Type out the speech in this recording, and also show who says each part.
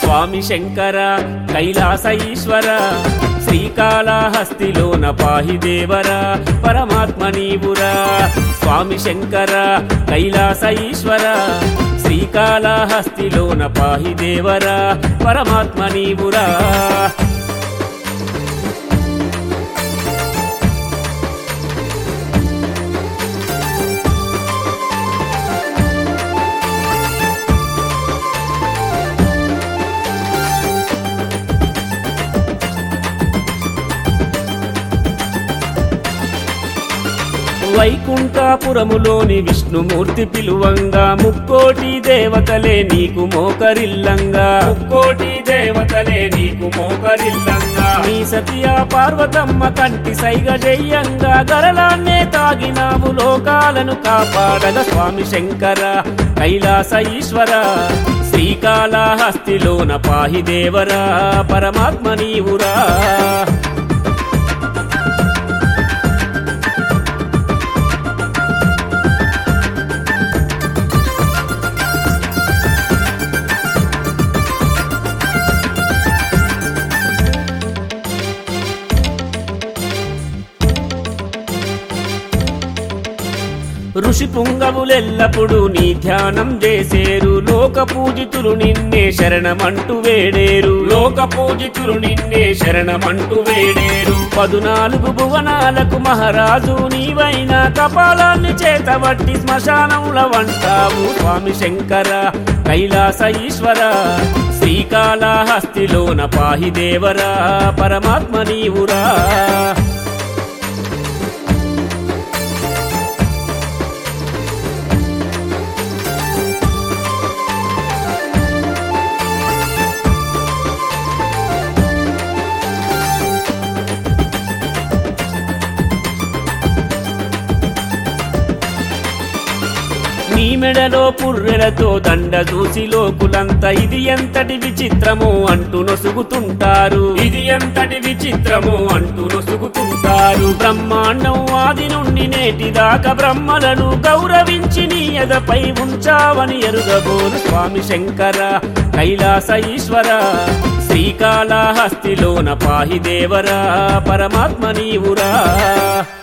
Speaker 1: స్వామి శంకర కైలాస ఈశ్వర శ్రీకాళహస్తిలోన పాహి దేవరా పరమాత్మ నీవురా స్వామి శంకర కైలాస ఈశ్వర శ్రీకాళహస్తిలోన పాహి దేవరా పరమాత్మ నీవురా వైకుంఠాపురములోని విష్ణుమూర్తి పిలువంగా ముక్కోటి దేవతలే నీకు మోకరిల్లంగా ముక్కోటి దేవతలే నీకు మోకరిల్లంగా నీ సతియా పార్వతమ్మ కంటి సైగ జయ్యంగా గరలాన్నే తాగినావు లోకాలను కాపాడగ స్వామి శంకర కైలాస ఈశ్వర శ్రీకాళహస్తిలోన పాహి దేవరా పరమాత్మ నీవురా ఋషి పుంగవులెల్లప్పుడు నీ ధ్యానం చేసేరు లోక పూజితులు నిన్నే శరణమంటూ వేడేరు లోక పూజితులు నిన్నే శరణమంటూ వేడేరు పదునాలుగు భువనాలకు మహారాజు నీవైన కపాలాన్ని చేతబట్టి శ్మశానముల వంటావు స్వామి శంకర కైలాస ఈశ్వర శ్రీకాళహస్తిలోన పాహి దేవరా పరమాత్మ నీవురా నీ మెడలో పుర్రెలతో దండ చూసి లోకులంతా ఇది ఎంతటి విచిత్రము అంటూ నొసుగుతుంటారు ఇది ఎంతటి విచిత్రము అంటూ నొసుగుతుంటారు బ్రహ్మాండం ఆది నుండి నేటి దాకా బ్రహ్మలను గౌరవించి నీ ఎదపై ఉంచావని ఎరుగబోను స్వామి శంకర కైలాస ఈశ్వర శ్రీకాళహస్తిలోన పాహి దేవరా పరమాత్మ నీవురా